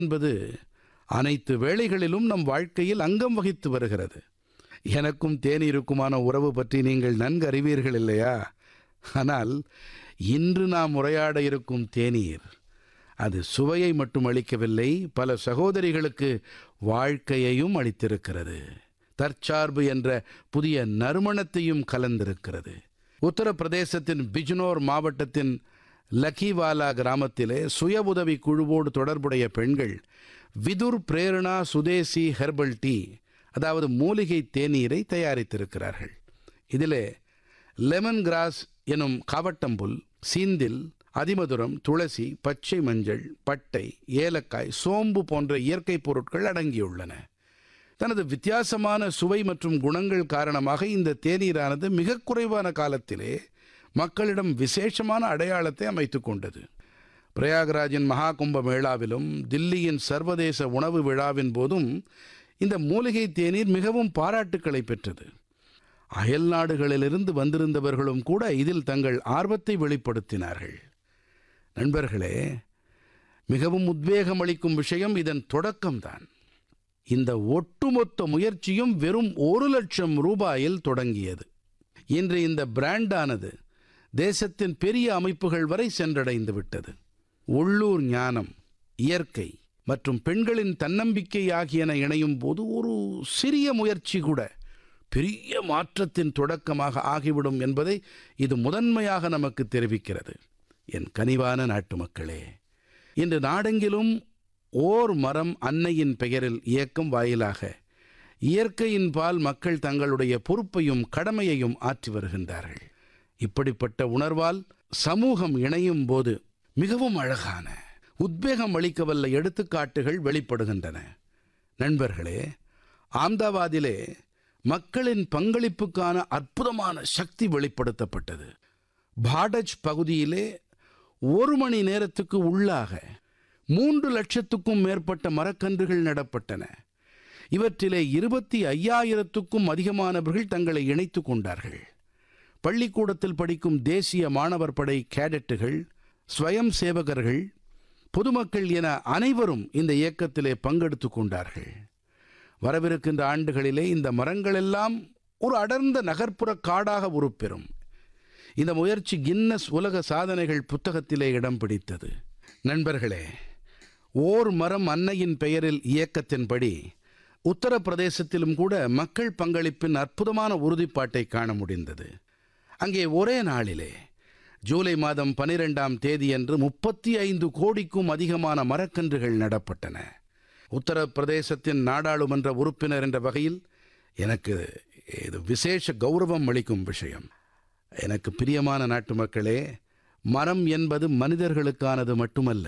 என்பது அனைத்து வேளைகளிலும் நம் வாழ்க்கையில் அங்கம் வகித்து வருகிறது எனக்கும் தேநீருக்குமான உறவு பற்றி நீங்கள் நன்கு அறிவீர்கள் இல்லையா ஆனால் இன்று நாம் உரையாட இருக்கும் தேநீர் அது சுவையை மட்டும் அளிக்கவில்லை பல சகோதரிகளுக்கு வாழ்க்கையையும் அளித்திருக்கிறது தற்சார்பு என்ற புதிய நறுமணத்தையும் கலந்திருக்கிறது உத்தரப்பிரதேசத்தின் பிஜ்னோர் மாவட்டத்தின் லக்கிவாலா கிராமத்திலே சுய உதவி குழுவோடு தொடர்புடைய பெண்கள் விதுர் பிரேரணா சுதேசி ஹெர்பல் டீ அதாவது மூலிகை தேநீரை தயாரித்திருக்கிறார்கள் இதிலே லெமன் கிராஸ் எனும் காவட்டம்புல் சீந்தில் அதிமதுரம் துளசி பச்சை மஞ்சள் பட்டை ஏலக்காய் சோம்பு போன்ற இயற்கை பொருட்கள் அடங்கியுள்ளன தனது வித்தியாசமான சுவை மற்றும் குணங்கள் காரணமாக இந்த தேநீரானது மிக குறைவான காலத்திலே மக்களிடம் விசேஷமான அடையாளத்தை அமைத்துக் கொண்டது பிரயாகராஜின் மகா கும்ப மேளாவிலும் தில்லியின் சர்வதேச உணவு விழாவின் போதும் இந்த மூலிகை தேநீர் மிகவும் பாராட்டுக்களை பெற்றது அயல் நாடுகளிலிருந்து வந்திருந்தவர்களும் கூட இதில் தங்கள் ஆர்வத்தை வெளிப்படுத்தினார்கள் நண்பர்களே மிகவும் உத்வேகம் அளிக்கும் விஷயம் இதன் தொடக்கம்தான் இந்த ஒட்டுமொத்த முயற்சியும் வெறும் ஒரு லட்சம் ரூபாயில் தொடங்கியது இன்று இந்த பிராண்டானது தேசத்தின் பெரிய அமைப்புகள் வரை சென்றடைந்து விட்டது உள்ளூர் ஞானம் இயற்கை மற்றும் பெண்களின் தன்னம்பிக்கை ஆகியன இணையும் போது ஒரு சிறிய முயற்சி கூட பெரிய மாற்றத்தின் தொடக்கமாக ஆகிவிடும் என்பதை இது முதன்மையாக நமக்கு தெரிவிக்கிறது என் கனிவான நாட்டு மக்களே இன்று நாடெங்கிலும் ஓர் மரம் அன்னையின் பெயரில் இயக்கம் வாயிலாக இயற்கையின் பால் மக்கள் தங்களுடைய பொறுப்பையும் கடமையையும் ஆற்றி வருகின்றார்கள் இப்படிப்பட்ட உணர்வால் சமூகம் இணையும் போது மிகவும் அழகான உத்வேகம் அளிக்கவல்ல எடுத்துக்காட்டுகள் வெளிப்படுகின்றன நண்பர்களே ஆம்தாபாதிலே மக்களின் பங்களிப்புக்கான அற்புதமான சக்தி வெளிப்படுத்தப்பட்டது பாடஜ் பகுதியிலே ஒரு மணி நேரத்துக்கு உள்ளாக மூன்று லட்சத்துக்கும் மேற்பட்ட மரக்கன்றுகள் நடப்பட்டன இவற்றிலே இருபத்தி ஐயாயிரத்துக்கும் அதிகமானவர்கள் தங்களை இணைத்துக் கொண்டார்கள் பள்ளிக்கூடத்தில் படிக்கும் தேசிய மாணவர் படை கேடட்டுகள் ஸ்வயம் சேவகர்கள் பொதுமக்கள் என அனைவரும் இந்த இயக்கத்திலே பங்கெடுத்துக் கொண்டார்கள் வரவிருக்கின்ற ஆண்டுகளிலே இந்த மரங்களெல்லாம் ஒரு அடர்ந்த நகர்ப்புற காடாக உருப்பெறும் இந்த முயற்சி கின்னஸ் உலக சாதனைகள் புத்தகத்திலே இடம் பிடித்தது நண்பர்களே ஓர் மரம் அன்னையின் பெயரில் இயக்கத்தின்படி உத்தரப்பிரதேசத்திலும் கூட மக்கள் பங்களிப்பின் அற்புதமான உறுதிப்பாட்டை காண முடிந்தது அங்கே ஒரே நாளிலே ஜூலை மாதம் பனிரெண்டாம் தேதியன்று முப்பத்தி ஐந்து கோடிக்கும் அதிகமான மரக்கன்றுகள் நடப்பட்டன உத்தரப்பிரதேசத்தின் நாடாளுமன்ற உறுப்பினர் என்ற வகையில் எனக்கு இது விசேஷ கௌரவம் அளிக்கும் விஷயம் எனக்கு பிரியமான நாட்டு மக்களே மரம் என்பது மனிதர்களுக்கானது மட்டுமல்ல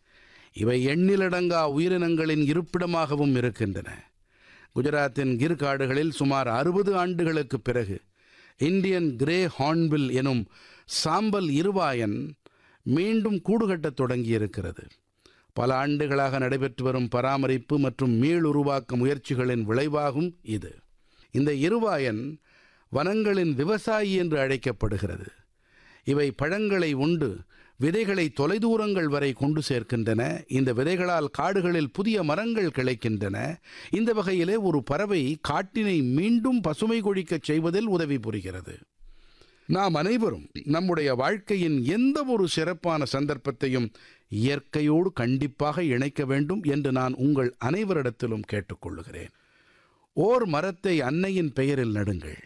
இவை எண்ணிலடங்கா உயிரினங்களின் இருப்பிடமாகவும் இருக்கின்றன குஜராத்தின் கிர் காடுகளில் சுமார் அறுபது ஆண்டுகளுக்கு பிறகு இந்தியன் கிரே ஹார்ன்பில் எனும் சாம்பல் இருவாயன் மீண்டும் கூடுகட்டத் தொடங்கியிருக்கிறது பல ஆண்டுகளாக நடைபெற்று வரும் பராமரிப்பு மற்றும் மீளுருவாக்க முயற்சிகளின் விளைவாகும் இது இந்த இருவாயன் வனங்களின் விவசாயி என்று அழைக்கப்படுகிறது இவை பழங்களை உண்டு விதைகளை தொலைதூரங்கள் வரை கொண்டு சேர்க்கின்றன இந்த விதைகளால் காடுகளில் புதிய மரங்கள் கிளைக்கின்றன இந்த வகையிலே ஒரு பறவை காட்டினை மீண்டும் பசுமை கொழிக்கச் செய்வதில் உதவி புரிகிறது நாம் அனைவரும் நம்முடைய வாழ்க்கையின் எந்த ஒரு சிறப்பான சந்தர்ப்பத்தையும் இயற்கையோடு கண்டிப்பாக இணைக்க வேண்டும் என்று நான் உங்கள் அனைவரிடத்திலும் கேட்டுக்கொள்கிறேன் ஓர் மரத்தை அன்னையின் பெயரில் நடுங்கள்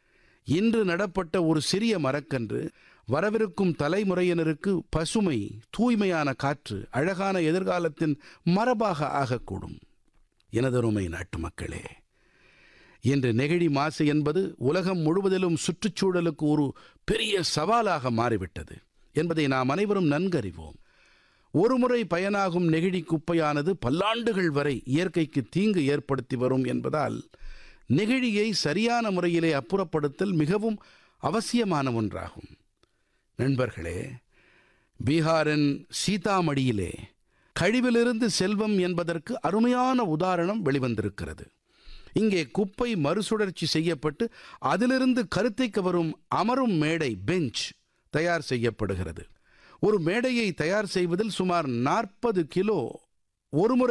இன்று நடப்பட்ட ஒரு சிறிய மரக்கன்று வரவிருக்கும் தலைமுறையினருக்கு பசுமை தூய்மையான காற்று அழகான எதிர்காலத்தின் மரபாக ஆகக்கூடும் எனதருமை நாட்டு மக்களே இன்று நெகிழி மாசு என்பது உலகம் முழுவதிலும் சுற்றுச்சூழலுக்கு ஒரு பெரிய சவாலாக மாறிவிட்டது என்பதை நாம் அனைவரும் நன்கறிவோம் ஒருமுறை பயனாகும் நெகிழி குப்பையானது பல்லாண்டுகள் வரை இயற்கைக்கு தீங்கு ஏற்படுத்தி வரும் என்பதால் நெகிழியை சரியான முறையிலே அப்புறப்படுத்தல் மிகவும் அவசியமான ஒன்றாகும் நண்பர்களே பீகாரின் சீதாமடியிலே கழிவிலிருந்து செல்வம் என்பதற்கு அருமையான உதாரணம் வெளிவந்திருக்கிறது இங்கே குப்பை மறுசுழற்சி செய்யப்பட்டு அதிலிருந்து கருத்தை கவரும் அமரும் மேடை பெஞ்ச் தயார் செய்யப்படுகிறது ஒரு மேடையை தயார் செய்வதில் சுமார் நாற்பது கிலோ ஒருமுறை